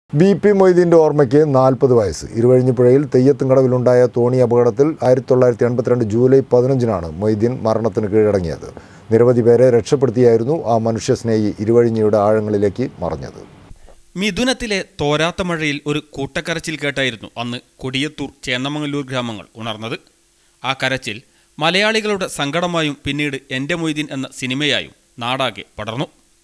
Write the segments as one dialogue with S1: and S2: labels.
S1: B P മൊയ്തീൻ്റെ ഓർമ്മയ്ക്ക് നാൽപ്പത് വയസ്സ് ഇരുവഴിഞ്ഞിപ്പുഴയിൽ തെയ്യത്തുംകടവിലുണ്ടായ തോണി അപകടത്തിൽ ആയിരത്തി തൊള്ളായിരത്തി എൺപത്തിരണ്ട് ജൂലൈ പതിനഞ്ചിനാണ് മൊയ്തീൻ മരണത്തിന് കീഴടങ്ങിയത് നിരവധി പേരെ രക്ഷപ്പെടുത്തിയായിരുന്നു ആ മനുഷ്യസ്നേഹി ഇരുവഴിഞ്ഞിയുടെ ആഴങ്ങളിലേക്ക് മറഞ്ഞത്
S2: മിഥുനത്തിലെ തോരാത്ത മഴയിൽ ഒരു കൂട്ടക്കരച്ചിൽ കേട്ടായിരുന്നു അന്ന് കൊടിയത്തൂർ ചേന്നമംഗല്ലൂർ ഗ്രാമങ്ങൾ ഉണർന്നത് ആ കരച്ചിൽ മലയാളികളുടെ സങ്കടമായും പിന്നീട് എൻ്റെ മൊയ്തീൻ എന്ന സിനിമയായും നാടാകെ പടർന്നു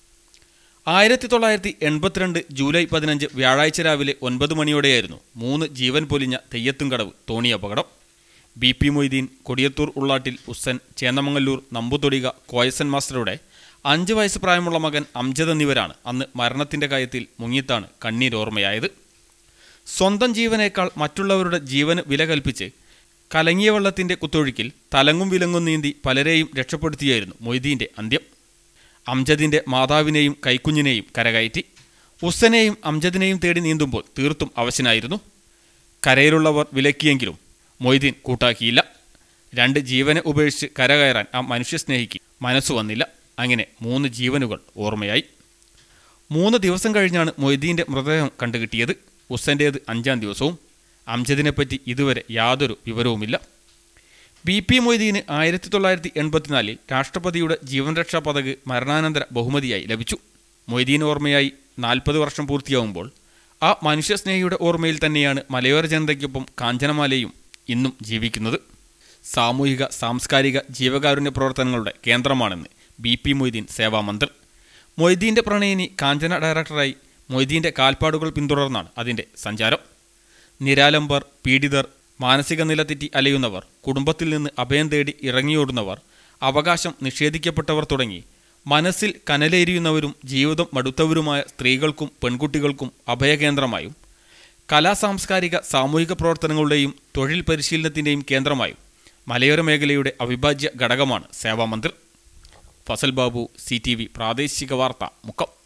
S2: ആയിരത്തി തൊള്ളായിരത്തി എൺപത്തിരണ്ട് ജൂലൈ പതിനഞ്ച് വ്യാഴാഴ്ച രാവിലെ ഒൻപത് മണിയോടെയായിരുന്നു മൂന്ന് ജീവൻ പൊലിഞ്ഞ തെയ്യത്തുംകടവ് തോണി അപകടം ബി പി മൊയ്തീൻ കൊടിയത്തൂർ ഉള്ളാട്ടിൽ ഉസ്സൻ ചേന്നമംഗല്ലൂർ നമ്പുതൊടിക കോയസൻ മാസ്റ്ററുടെ അഞ്ച് വയസ്സ് പ്രായമുള്ള മകൻ അംജദ് എന്നിവരാണ് അന്ന് മരണത്തിൻ്റെ കാര്യത്തിൽ മുങ്ങിത്താണ് കണ്ണീരോർമ്മയായത് സ്വന്തം ജീവനേക്കാൾ മറ്റുള്ളവരുടെ ജീവന് വില കൽപ്പിച്ച് കലങ്ങിയ വെള്ളത്തിൻ്റെ കുത്തൊഴുക്കിൽ തലങ്ങും വിലങ്ങും നീന്തി പലരെയും രക്ഷപ്പെടുത്തിയായിരുന്നു മൊയ്തീൻ്റെ അന്ത്യം അംജദിൻ്റെ മാതാവിനെയും കൈക്കുഞ്ഞിനെയും കരകയറ്റി ഉസ്സനെയും അംജദിനെയും തേടി നീന്തുമ്പോൾ തീർത്തും അവശനായിരുന്നു കരയിലുള്ളവർ വിലക്കിയെങ്കിലും മൊയ്തീൻ കൂട്ടാക്കിയില്ല രണ്ട് ജീവനെ ഉപേക്ഷിച്ച് കരകയറാൻ ആ മനുഷ്യസ്നേഹിക്ക് മനസ്സു വന്നില്ല അങ്ങനെ മൂന്ന് ജീവനുകൾ ഓർമ്മയായി മൂന്ന് ദിവസം കഴിഞ്ഞാണ് മൊയ്തീൻ്റെ മൃതദേഹം കണ്ടുകിട്ടിയത് ഉസ്സൻ്റേത് അഞ്ചാം ദിവസവും അംജദിനെപ്പറ്റി ഇതുവരെ യാതൊരു വിവരവുമില്ല ബി പി മൊയ്തീന് ആയിരത്തി തൊള്ളായിരത്തി എൺപത്തിനാലിൽ രാഷ്ട്രപതിയുടെ ജീവൻ രക്ഷാ പതക് മരണാനന്തര ബഹുമതിയായി ലഭിച്ചു മൊയ്തീൻ ഓർമ്മയായി നാൽപ്പത് വർഷം പൂർത്തിയാവുമ്പോൾ ആ മനുഷ്യസ്നേഹിയുടെ ഓർമ്മയിൽ തന്നെയാണ് മലയോര ജനതയ്ക്കൊപ്പം കാഞ്ചനമാലയും ഇന്നും ജീവിക്കുന്നത് സാമൂഹിക സാംസ്കാരിക ജീവകാരുണ്യ പ്രവർത്തനങ്ങളുടെ കേന്ദ്രമാണെന്ന് ബി പി മൊയ്തീൻ സേവാമന്ത്രി മൊയ്തീൻ്റെ പ്രണയിനി കാഞ്ചന ഡയറക്ടറായി മൊയ്തീൻ്റെ കാൽപ്പാടുകൾ പിന്തുടർന്നാണ് അതിൻ്റെ സഞ്ചാരം നിരാലംബർ പീഡിതർ മാനസിക നില തെറ്റി അലയുന്നവർ കുടുംബത്തിൽ നിന്ന് അഭയം തേടി ഇറങ്ങിയോടുന്നവർ അവകാശം നിഷേധിക്കപ്പെട്ടവർ തുടങ്ങി മനസ്സിൽ കനലേരിയുന്നവരും ജീവിതം മടുത്തവരുമായ സ്ത്രീകൾക്കും പെൺകുട്ടികൾക്കും അഭയകേന്ദ്രമായും കലാ സാംസ്കാരിക സാമൂഹിക പ്രവർത്തനങ്ങളുടെയും തൊഴിൽ പരിശീലനത്തിൻ്റെയും കേന്ദ്രമായും മലയോര മേഖലയുടെ അവിഭാജ്യ ഘടകമാണ് Sevamandir Fazal Babu C T V പ്രാദേശിക വാർത്ത മുക്കം